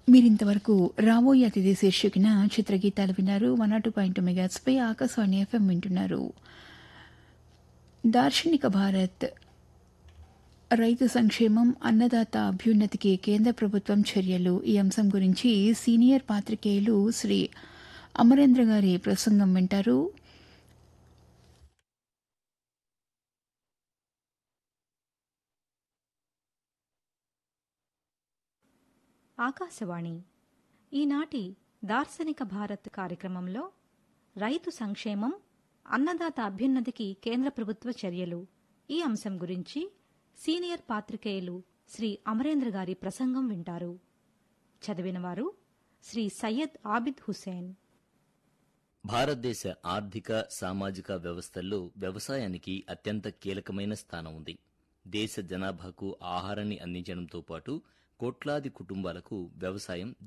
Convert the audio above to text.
మీరింతవరకు రాబోయే అతిథి శీర్షికన చిత్రగీతాలు విన్నారు వన్ నాట్ పాయింట్ మెగాట్స్పై ఆకాశవాణి ఎఫ్ఎం వింటున్నారు దార్శనిక భారత్ రైతు సంక్షేమం అన్నదాత అభ్యున్నతికి కేంద్ర ప్రభుత్వం చర్యలు ఈ అంశం గురించి సీనియర్ పాత్రికేయులు శ్రీ అమరేంద్ర గారి ప్రసంగం వింటారు ఆకాశవాణి ఈనాటి దార్శనిక భారత్ కార్యక్రమంలో రైతు సంక్షేమం అన్నదాత అభ్యున్నతికి కేంద్ర ప్రభుత్వ చర్యలు ఈ అంశం గురించి సీనియర్ పాత్రికేయులు శ్రీ అమరేంద్ర గారి ప్రసంగం వింటారు చదివినవారు శ్రీ సయ్యద్ ఆబిద్ హుసేన్ భారతదేశ ఆర్థిక సామాజిక వ్యవస్థల్లో వ్యవసాయానికి అత్యంత కీలకమైన స్థానం ఉంది దేశ జనాభాకు ఆహారాన్ని అందించడంతో పాటు కోట్లాది కుటుంబాలకు వ్యవసాయం